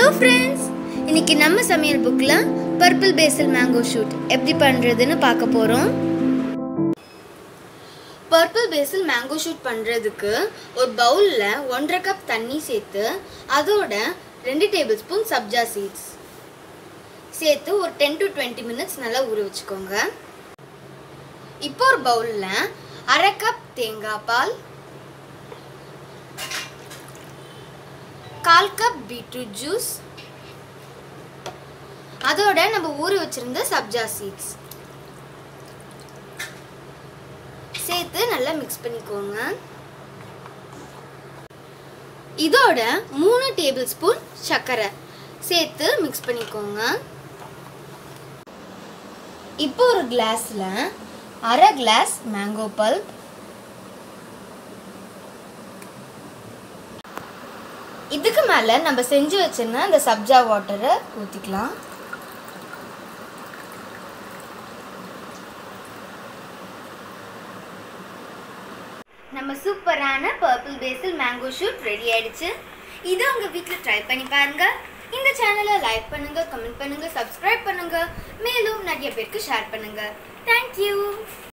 hello friends இன்னைக்கு நம்ம சமையல் புக்கில் பர்பிள் பேசல் மேங்கோ ஷூட் எப்படி பண்ணுறதுன்னு பார்க்க போகிறோம் பர்பிள் பேசல் மேங்கோ ஷூட் பண்ணுறதுக்கு ஒரு பவுலில் ஒன்றரை கப் தண்ணி சேர்த்து அதோட ரெண்டு டேபிள் ஸ்பூன் சப்ஜா சீட்ஸ் சேர்த்து ஒரு டென் டு டுவெண்ட்டி மினிட்ஸ் நல்லா ஊற வச்சுக்கோங்க இப்போ ஒரு பவுலில் அரை கப் தேங்காய் பால் கால் கப் பீட்ரூட் ஜூஸ் அதோட நம்ம ஊற வச்சிருந்த சப்ஜா சீட்ஸ் சேர்த்து நல்லா மிக்ஸ் பண்ணிக்கோங்க இதோட மூணு டேபிள் ஸ்பூன் சர்க்கரை சேர்த்து மிக்ஸ் பண்ணிக்கோங்க இப்போ ஒரு கிளாஸில் அரை கிளாஸ் மேங்கோ பல்ப் இதுக்கு மேலே நம்ம செஞ்சு வச்சிருந்த அந்த சப்ஜா வாட்டரை ஊற்றிக்கலாம் நம்ம சூப்பரான purple basil mango shoot ready ஆயிடுச்சு இது உங்கள் வீட்டில் ட்ரை பண்ணி பாருங்க இந்த சேனலை லைக் பண்ணுங்க கமெண்ட் பண்ணுங்க சப்ஸ்கிரைப் பண்ணுங்க மேலும் நிறைய பேருக்கு ஷேர் பண்ணுங்க தேங்க்யூ